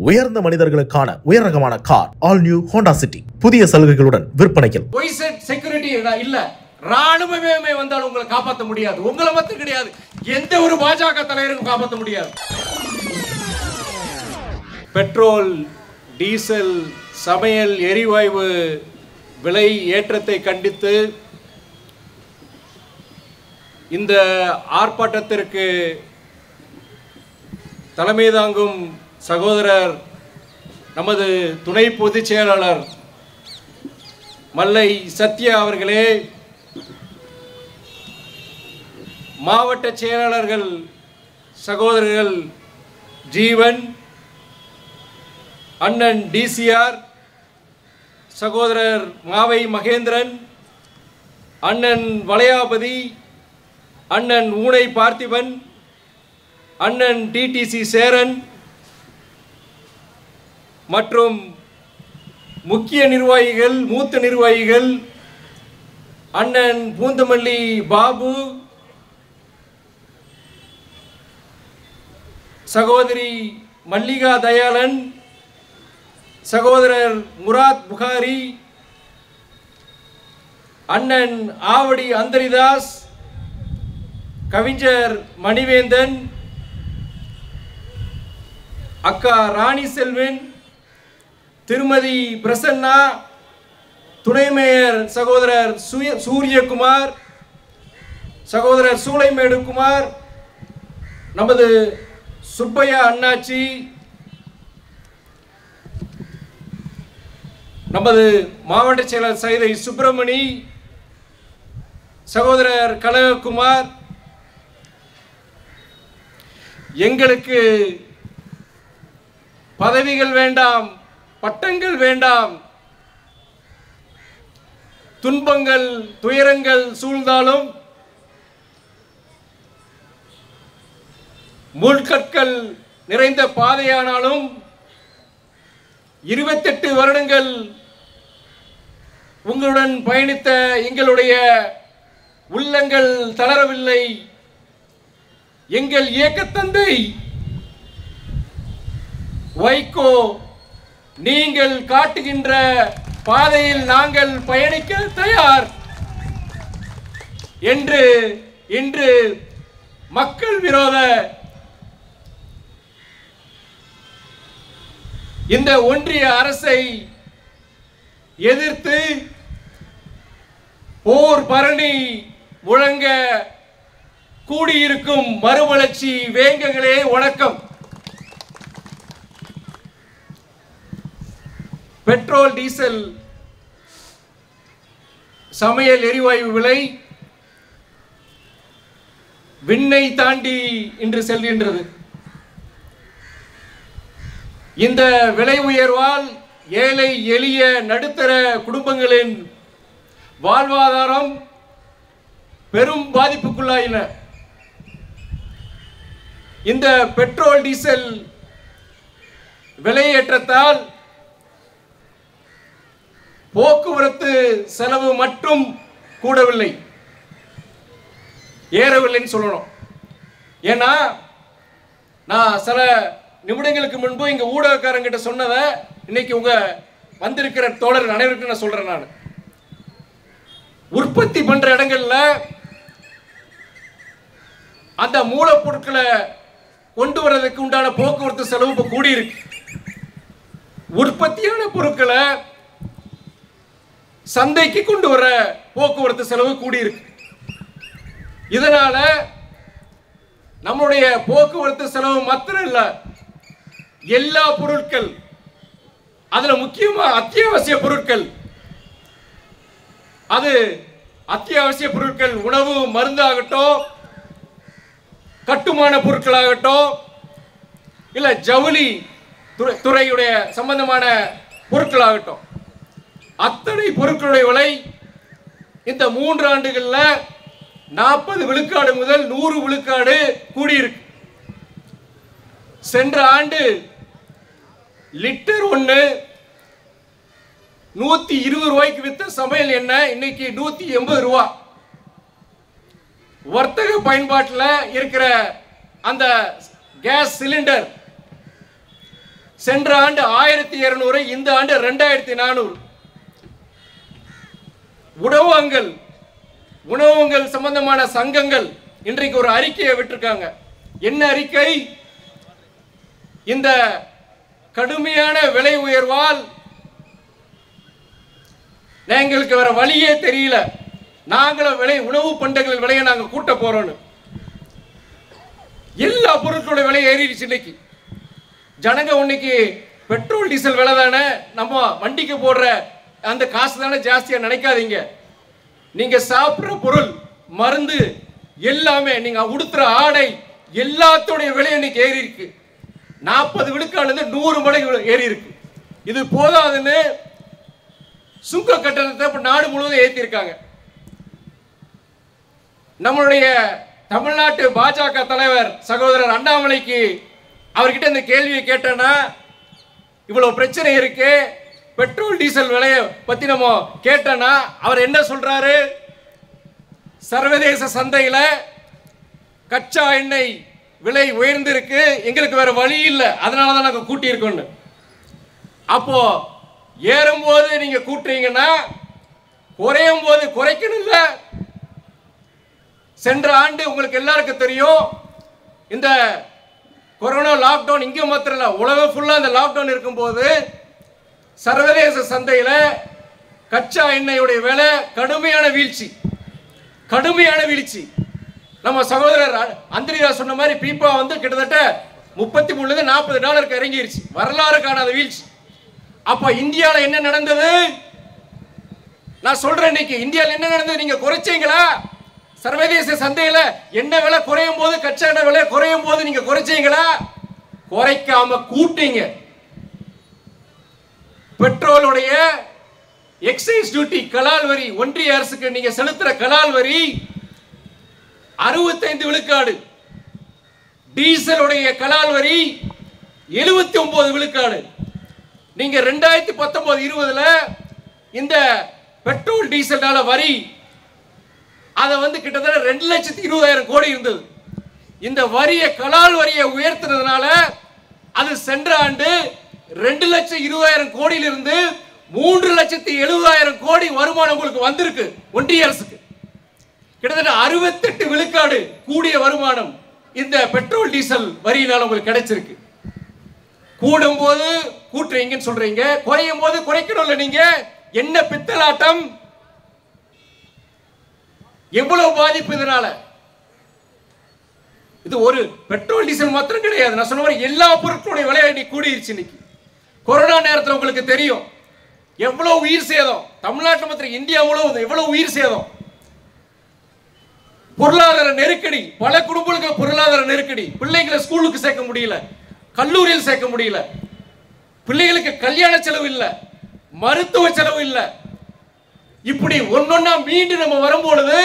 உயர்ந்த மனிதர்களுக்கான உயர் ரகமான car all new Honda City புதிய சலுகைகளுடன் விற்பனையில் ஒய்செட் செக்யூரிட்டி இல்ல ராணுவமே வந்தாலும் உங்களை காப்பாற்ற முடியாது உங்களை மட்டும் கிடையாது எந்த ஒரு பாஜக தலைவருக்கும் காப்பாற்ற முடியாது பெட்ரோல் டீசல் சமையல் எரிவாயு விலை ஏற்றத்தை கண்டித்து இந்த ஆர்ப்பாட்டத்திற்கு தலைமை தாங்கும் சகோதரர் நமது துணை பொதுச் செயலாளர் மல்லை சத்யா அவர்களே மாவட்ட செயலாளர்கள் சகோதரர்கள் ஜீவன் அண்ணன் டிசிஆர் சகோதரர் மாவை மகேந்திரன் அண்ணன் வளையாபதி அண்ணன் ஊனை பார்த்திபன் அண்ணன் டிடிசி சேரன் மற்றும் முக்கிய நிர்வாகிகள் மூத்த நிர்வாகிகள் அண்ணன் பூந்தமல்லி பாபு சகோதரி மல்லிகா தயாளன் சகோதரர் முராத் புகாரி அண்ணன் ஆவடி அந்தரிதாஸ் கவிஞர் மணிவேந்தன் அக்கா ராணி செல்வன் திருமதி பிரசன்னா துணை மேயர் சகோதரர் சுய சூரியகுமார் சகோதரர் சூளைமேடு குமார் நமது சுப்பையா அண்ணாச்சி நமது மாவட்ட செயலர் சைதை சுப்பிரமணி சகோதரர் கனககுமார் எங்களுக்கு பதவிகள் வேண்டாம் பட்டங்கள் வேண்டாம் துன்பங்கள் துயரங்கள் சூழ்ந்தாலும் முள்கற்கள் நிறைந்த பாதையானாலும் இருபத்தெட்டு வருடங்கள் உங்களுடன் பயணித்த எங்களுடைய உள்ளங்கள் தளரவில்லை எங்கள் இயக்கத்தந்தை வைகோ நீங்கள் காட்டுகின்ற பாதையில் நாங்கள் பயணிக்க தயார் என்று இன்று மக்கள் விரோத இந்த ஒன்றிய அரசை எதிர்த்து போர் பரணி முழங்க கூடியிருக்கும் மறுமலர்ச்சி வேங்கங்களே வணக்கம் பெட்ரோல் டீசல் சமையல் எரிவாயு விலை விண்ணை தாண்டி இன்று செல்கின்றது இந்த விலை உயர்வால் ஏழை எளிய நடுத்தர குடும்பங்களின் வாழ்வாதாரம் பெரும் பாதிப்புக்குள்ளாயின இந்த பெட்ரோல் டீசல் விலையேற்றத்தால் போக்குவரத்து செலவு மட்டும் கூடவில்லை ஏறவில்லைன்னு சொல்லணும் ஏன்னா நான் சில நிமிடங்களுக்கு முன்பு இங்க ஊடகக்காரங்கிட்ட சொன்னதை இன்னைக்கு உங்க வந்திருக்கிற தோழர் அனைவருக்கும் நான் சொல்றேன் நான் உற்பத்தி பண்ற இடங்கள்ல அந்த மூலப்பொருட்களை கொண்டு வர்றதுக்கு உண்டான போக்குவரத்து செலவு இப்ப கூடியிருக்கு உற்பத்தியான பொருட்களை சந்தைக்கு கொண்டு வர போக்குவரத்து செலவு கூடியிருக்கு இதனால நம்முடைய போக்குவரத்து செலவு மாத்திரம் இல்ல எல்லா பொருட்கள் அதுல முக்கியமா அத்தியாவசிய பொருட்கள் அது அத்தியாவசிய பொருட்கள் உணவு மருந்தாகட்டும் கட்டுமான பொருட்களாகட்டும் இல்ல ஜவுளி துறை- துறையுடைய சம்பந்தமான பொருட்களாகட்டும் அத்தனை பொருட்களுடைய விலை இந்த மூன்று ஆண்டுகள்ல நாற்பது விழுக்காடு முதல் நூறு விழுக்காடு கூடியிருக்கு சென்ற ஆண்டு லிட்டர் ஒன்று நூத்தி இருபது ரூபாய்க்கு வித்த சமையல் எண்ணெய் இன்னைக்கு நூத்தி எண்பது ரூபா வர்த்தக பயன்பாட்டில் இருக்கிற அந்த கேஸ் சிலிண்டர் சென்ற ஆண்டு ஆயிரத்தி இருநூறு இந்த ஆண்டு ரெண்டாயிரத்தி நானூறு உணவகங்கள் உணவகங்கள் சம்பந்தமான சங்கங்கள் இன்றைக்கு ஒரு அறிக்கையை விட்டிருக்காங்க என்ன அறிக்கை இந்த கடுமையான விலை உயர்வால் எங்களுக்கு வேற வழியே தெரியல நாங்களும் விலை உணவு பண்டங்கள் விலையை நாங்க கூட்ட போறோம்னு எல்லா பொருட்களோட விலை ஏறிடுச்சு இன்னைக்கு ஜனங்க இன்னைக்கு பெட்ரோல் டீசல் விலை தானே நம்ம வண்டிக்கு போடுற அந்த காசு தானே ஜாஸ்தியா நினைக்காதீங்க நீங்க சாப்பிடுற பொருள் மருந்து எல்லாமே நீங்க உடுத்துற ஆடை எல்லாத்தோடைய விலை இன்னைக்கு ஏறி இருக்கு நாற்பது விழுக்காடு நூறு மடங்கு ஏறி இருக்கு இது போதாதுன்னு சுங்க கட்டணத்தை இப்ப நாடு முழுவதும் ஏற்றிருக்காங்க நம்மளுடைய தமிழ்நாட்டு பாஜக தலைவர் சகோதரர் அண்ணாமலைக்கு அவர்கிட்ட இந்த கேள்வியை கேட்டேன்னா இவ்வளவு பிரச்சனை இருக்கு பெட்ரோல் டீசல் விலையை பத்தி நம்ம கேட்டோன்னா அவர் என்ன சொல்றாரு சர்வதேச சந்தையில கச்சா எண்ணெய் விலை உயர்ந்திருக்கு எங்களுக்கு வேற வழி இல்லை அதனால தான் நாங்கள் கூட்டியிருக்கோன்னு அப்போ ஏறும்போது நீங்க கூட்டுறீங்கன்னா குறையும் போது குறைக்கணும் இல்ல சென்ற ஆண்டு உங்களுக்கு எல்லாருக்கும் தெரியும் இந்த கொரோனா லாக்டவுன் இங்கே மாத்திரம் இல்ல உலகம் ஃபுல்லா இந்த லாக்டவுன் இருக்கும்போது சர்வதேச சந்தையில கச்சா எண்ணெயுடைய விலை கடுமையான வீழ்ச்சி கடுமையான வீழ்ச்சி நம்ம சகோதரர் அ- அந்திரிராஜ் சொன்ன மாதிரி பீப்பா வந்து கிட்டத்தட்ட முப்பத்தி மூணுல நாற்பது டாலருக்கு இறங்கிருச்சு வரலாறு காணாத வீழ்ச்சி அப்ப இந்தியால என்ன நடந்தது நான் சொல்றேன் இன்னைக்கு இந்தியால என்ன நடந்தது நீங்க குறைச்சீங்களா சர்வதேச சந்தையில என்ன விலை குறையும் போது கச்சா எண்ணெய் விலை குறையும் போது நீங்க குறைச்சீங்களா குறைக்காம கூட்டீங்க பெட்ரோலுடைய எக்ஸைஸ் டியூட்டி கலால் வரி ஒன்றிய அரசுக்கு நீங்க செலுத்துற கலால் வரி அறுபத்தைந்து விழுக்காடு டீசலுடைய கலால் வரி எழுபத்தி ஒன்பது விழுக்காடு நீங்க ரெண்டாயிரத்தி பத்தொன்பது இருபதுல இந்த பெட்ரோல் டீசல்னால வரி அதை வந்து கிட்டத்தட்ட ரெண்டு லட்சத்தி இருபதாயிரம் கோடி இருந்தது இந்த வரியை கலால் வரியை உயர்த்தினதுனால அது சென்ற ஆண்டு ரெண்டு லட்சம் இருபதாயிரம் கோடியிலிருந்து மூன்று லட்சத்தி எழுபதாயிரம் கோடி வருமானம் உங்களுக்கு வந்திருக்கு ஒன்றிய அரசுக்கு கிட்டத்தட்ட அறுபத்தெட்டு விழுக்காடு கூடிய வருமானம் இந்த பெட்ரோல் டீசல் வரியினால் உங்களுக்கு கிடைச்சிருக்கு கூடும் போது கூட்டுறீங்கன்னு சொல்றீங்க குறையும் போது குறைக்கணும்ல நீங்க என்ன பித்தலாட்டம் எவ்வளவு பாதிப்பு இதனால இது ஒரு பெட்ரோல் டீசல் மாத்திரம் கிடையாது நான் சொன்ன மாதிரி எல்லா பொருட்களுடைய விலை இன்னைக்கு கூடிருச்சு இன்னைக்கு கொரோனா நேரத்தில் உங்களுக்கு தெரியும் எவ்வளவு உயிர் சேதம் தமிழ்நாட்டில் மாத்திரம் இந்தியா முழுவதும் எவ்வளவு உயிர் சேதம் பொருளாதார நெருக்கடி பல குடும்பங்களுக்கு பொருளாதார நெருக்கடி பிள்ளைங்களை ஸ்கூலுக்கு சேர்க்க முடியல கல்லூரியில் சேர்க்க முடியல பிள்ளைகளுக்கு கல்யாண செலவு இல்ல மருத்துவ செலவு இல்ல இப்படி ஒன்னொன்னா மீண்டும் நம்ம வரும்பொழுது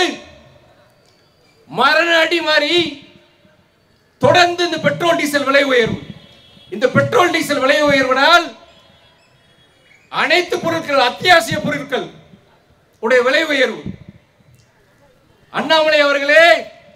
மரண அடி மாதிரி தொடர்ந்து இந்த பெட்ரோல் டீசல் விலை உயர்வு இந்த பெட்ரோல் டீசல் விலை உயர்வினால் அனைத்து பொருட்கள் அத்தியாவசிய பொருட்கள் உடைய விலை உயர்வு அண்ணாமலை அவர்களே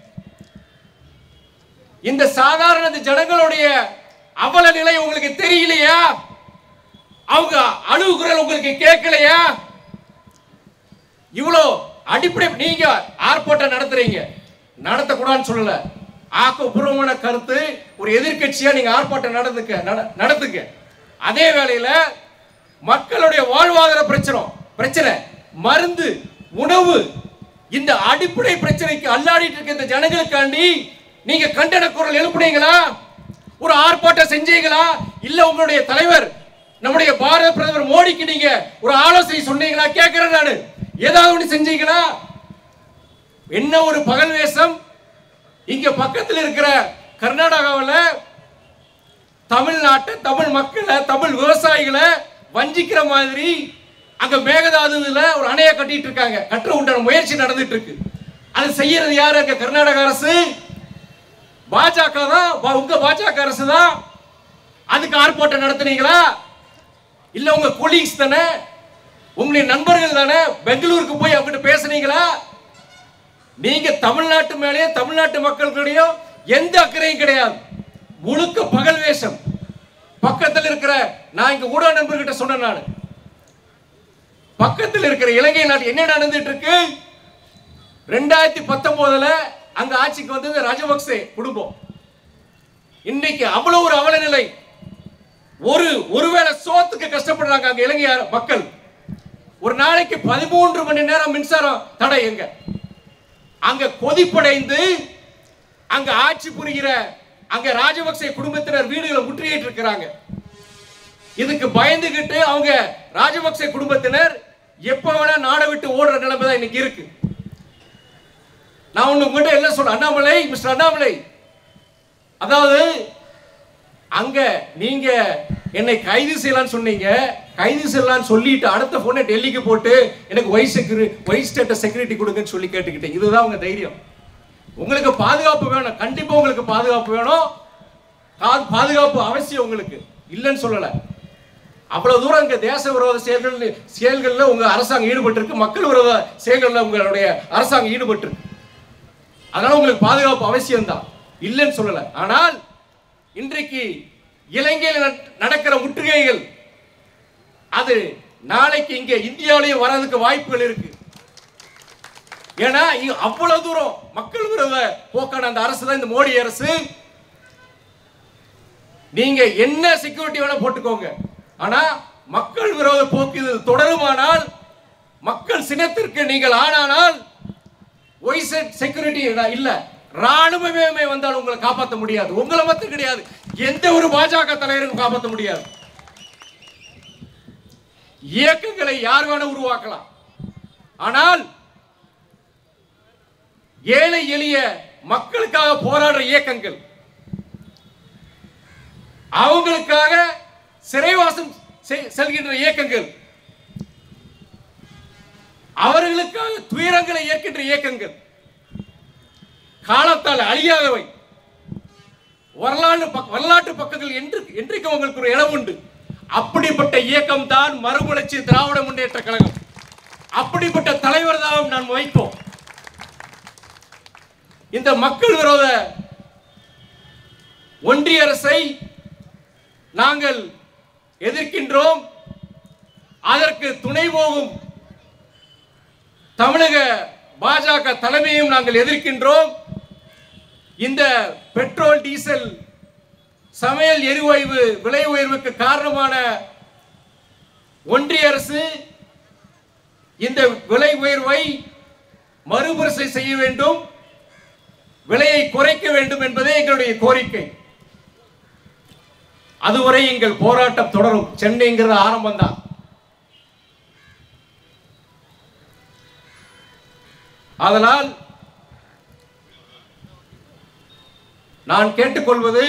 இந்த சாதாரண இந்த ஜனங்களுடைய அவல நிலை உங்களுக்கு தெரியலையா அவங்க அழுகுரல் உங்களுக்கு கேட்கலையா இவ்வளோ அடிப்படை நீங்க ஆர்ப்பாட்டம் நடத்துறீங்க நடத்தக்கூடாதுன்னு சொல்லல ஆக்கப்பூர்வமான கருத்து ஒரு எதிர்க்கட்சியா நீங்க ஆர்ப்பாட்டம் நடந்துக்க நட- நடத்துங்க அதே வேளையில மக்களுடைய வாழ்வாதார பிரச்சனை பிரச்சனை மருந்து உணவு இந்த அடிப்படை பிரச்சனைக்கு அல்லாடிட்டு இருக்க இந்த ஜனங்களுக்காண்டி நீங்க கண்டன குரல் எழுப்புனீங்களா ஒரு ஆர்ப்பாட்டம் செஞ்சீங்களா இல்ல உங்களுடைய தலைவர் நம்முடைய பாரத பிரதமர் மோடிக்கு நீங்க ஒரு ஆலோசனை சொன்னீங்களா கேட்கிறேன் நானு ஏதாவது ஒண்ணு செஞ்சீங்களா என்ன ஒரு பகல் வேஷம் இங்க பக்கத்தில் இருக்கிற கர்நாடகாவில் தமிழ்நாட்டை தமிழ் மக்களை தமிழ் விவசாயிகளை வஞ்சிக்கிற மாதிரி அங்க மேகதாதுல ஒரு அணையை கட்டிட்டு இருக்காங்க கட்டுற உண்டான முயற்சி நடந்துட்டு இருக்கு அது செய்யறது யாரு அங்க கர்நாடக அரசு பாஜக தான் பா- உங்க பாஜக அரசு தான் அதுக்கு ஆர்ப்பாட்டம் நடத்துனீங்களா இல்ல உங்க கொலீக்ஸ் தானே உங்களுடைய நண்பர்கள் தானே பெங்களூருக்கு போய் அவங்ககிட்ட பேசுனீங்களா நீங்க தமிழ்நாட்டு மேலேயும் தமிழ்நாட்டு மக்களுடைய எந்த அக்கறையும் கிடையாது முழுக்க பகல் வேஷம் பக்கத்தில் இருக்கிற நான் இங்க ஊடக நண்பர்கிட்ட சொன்னேன் நான் பக்கத்தில் இருக்கிற இலங்கை நாடு என்ன நடந்துட்டு இருக்கு ரெண்டாயிரத்தி பத்தொன்பதுல அங்க ஆட்சிக்கு வந்தது ராஜபக்சே குடும்பம் இன்னைக்கு அவ்வளவு ஒரு அவல நிலை ஒரு ஒருவேளை சோத்துக்கு கஷ்டப்படுறாங்க அங்க இலங்கை மக்கள் ஒரு நாளைக்கு பதிமூன்று மணி நேரம் மின்சாரம் தடை எங்க அங்க கொதிப்படைந்து அங்க ஆட்சி புரிகிற அங்க ராஜபக்சே குடும்பத்தினர் வீடுகளை முற்றுகையிட்டு இருக்கிறாங்க இதுக்கு பயந்துகிட்டு அவங்க ராஜபக்சே குடும்பத்தினர் எப்ப வேணா நாடை விட்டு ஓடுற நிலைமை தான் இன்னைக்கு இருக்கு நான் ஒண்ணு உங்ககிட்ட என்ன சொல்றேன் அண்ணாமலை மிஸ்டர் அண்ணாமலை அதாவது அங்க நீங்க என்னை கைது செய்யலாம்னு சொன்னீங்க கைது செய்யலாம்னு சொல்லிட்டு அடுத்த போனை டெல்லிக்கு போட்டு எனக்கு Y security Y status security கொடுங்கன்னு சொல்லி கேட்டுக்கிட்டேன் இதுதான் உங்க தைரியம் உங்களுக்கு பாதுகாப்பு வேணும் கண்டிப்பா உங்களுக்கு பாதுகாப்பு வேணும் கா- பாதுகாப்பு அவசியம் உங்களுக்கு இல்லைன்னு சொல்லல அவ்வளவு தூரம் இங்க தேச விரோத செயல்கள் செயல்கள்ல உங்க அரசாங்கம் ஈடுபட்டு இருக்கு மக்கள் விரோத செயல்கள்ல உங்களுடைய அரசாங்கம் ஈடுபட்டு இருக்கு அதனால உங்களுக்கு பாதுகாப்பு அவசியம் தான் இல்லைன்னு சொல்லல ஆனால் இன்றைக்கு இலங்கையில் நட- நடக்கிற முற்றுகைகள் அது நாளைக்கு இங்க இந்தியாவிலேயே வர்றதுக்கு வாய்ப்புகள் இருக்கு ஏன்னா இ- அவ்வளவு தூரம் மக்கள் விரோத போக்கான அந்த அரசு தான் இந்த மோடி அரசு நீங்க என்ன செக்யூரிட்டி வேணா போட்டுக்கோங்க ஆனா மக்கள் விரோத போக்கு இது தொடருமானால் மக்கள் சினத்திற்கு நீங்கள் ஆனானால் ஒய்செட் செக்யூரிட்டி இல்ல ராணுவமே வந்தாலும் உங்களை காப்பாற்ற முடியாது உங்களை மட்டும் கிடையாது எந்த ஒரு பாஜக தலைவருக்கும் காப்பாற்ற முடியாது இயக்கங்களை யார் வேணா உருவாக்கலாம் ஆனால் ஏழை எளிய மக்களுக்காக போராடுற இயக்கங்கள் அவங்களுக்காக சிறைவாசம் செய்- செல்கின்ற இயக்கங்கள் அவர்களுக்காக துயரங்களை ஏற்கின்ற இயக்கங்கள் காலத்தால் அழியாதவை வரலாறு பக்க- வரலாற்று பக்கங்கள் என்று என்றைக்கும் உங்களுக்கு ஒரு இடம் உண்டு அப்படிப்பட்ட இயக்கம் தான் மறுமலர்ச்சி திராவிட முன்னேற்ற கழகம் அப்படிப்பட்ட தலைவர் தான் நான் வைப்போம் இந்த மக்கள் விரோத ஒன்றிய அரசை நாங்கள் எதிர்க்கின்றோம் அதற்கு துணை போகும் தமிழக பாஜக தலைமையும் நாங்கள் எதிர்க்கின்றோம் இந்த பெட்ரோல் டீசல் சமையல் எரிவாயு விலை உயர்வுக்கு காரணமான ஒன்றிய அரசு இந்த விலை உயர்வை மறுபரிசீலனை செய்ய வேண்டும் விலையை குறைக்க வேண்டும் என்பதே எங்களுடைய கோரிக்கை அதுவரை எங்கள் போராட்டம் தொடரும் சென்னைங்கிறது ஆரம்பம் தான் அதனால் நான் கேட்டுக்கொள்வது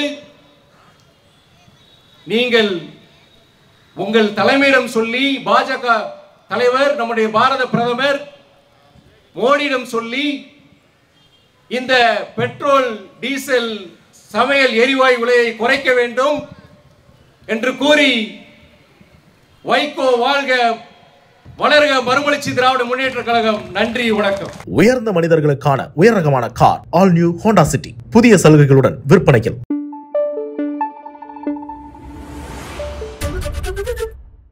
நீங்கள் உங்கள் தலைமையிடம் சொல்லி பாஜக தலைவர் நம்முடைய பாரத பிரதமர் மோடியிடம் சொல்லி இந்த பெட்ரோல் டீசல் சமையல் எரிவாயு விலையை குறைக்க வேண்டும் என்று கூறி வைகோ வாழ்க வளர்க மறுமலர்ச்சி திராவிட முன்னேற்ற கழகம் நன்றி வணக்கம் உயர்ந்த மனிதர்களுக்கான உயர் ரகமான car all new Honda City புதிய சலுகைகளுடன் விற்பனையில்